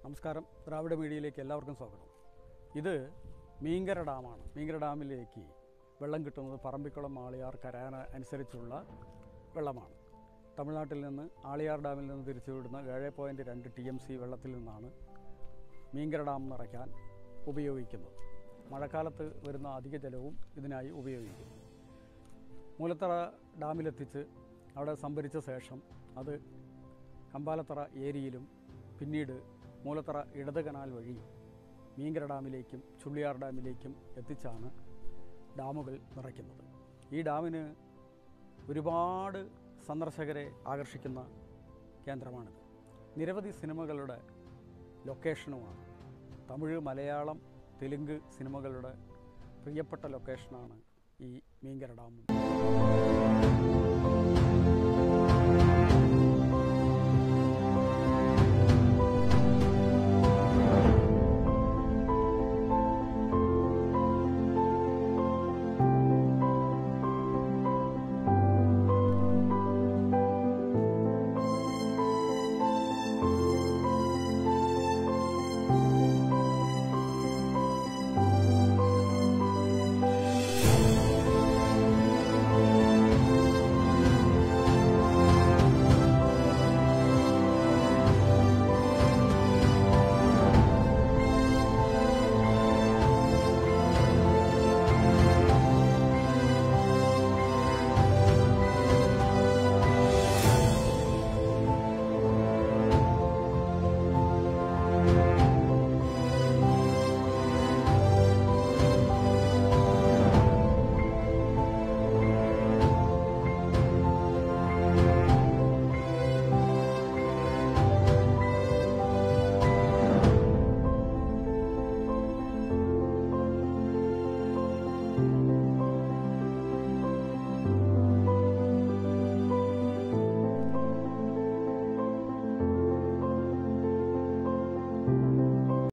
നമസ്കാരം ദ്രാവിഡ മീഡിയയിലേക്ക് എല്ലാവർക്കും സ്വാഗതം ഇത് മീങ്കര ഡാമാണ് മീങ്കര ഡാമിലേക്ക് വെള്ളം കിട്ടുന്നത് പറമ്പിക്കുളം ആളിയാർ കരാന അനുസരിച്ചുള്ള വെള്ളമാണ് തമിഴ്നാട്ടിൽ നിന്ന് ആളിയാർ ഡാമിൽ നിന്ന് തിരിച്ചുവിടുന്ന ഏഴ് പോയിൻറ്റ് രണ്ട് ടി എം സി വെള്ളത്തിൽ നിന്നാണ് മീങ്കര ഡാം നിറയ്ക്കാൻ ഉപയോഗിക്കുന്നത് മഴക്കാലത്ത് വരുന്ന അധിക ജലവും ഇതിനായി ഉപയോഗിക്കും മൂലത്തറ ഡാമിലെത്തിച്ച് അവിടെ സംഭരിച്ച ശേഷം അത് കമ്പാലത്തറ ഏരിയയിലും പിന്നീട് മൂലത്തറ ഇടത് കനാൽ വഴി മീങ്കര ഡാമിലേക്കും ചുള്ളിയാർ ഡാമിലേക്കും എത്തിച്ചാണ് ഡാമുകൾ നിറയ്ക്കുന്നത് ഈ ഡാമിന് ഒരുപാട് സന്ദർശകരെ ആകർഷിക്കുന്ന കേന്ദ്രമാണിത് നിരവധി സിനിമകളുടെ ലൊക്കേഷനുമാണ് തമിഴ് മലയാളം തെലുങ്ക് സിനിമകളുടെ പ്രിയപ്പെട്ട ലൊക്കേഷനാണ് ഈ മീങ്കര ഡാമും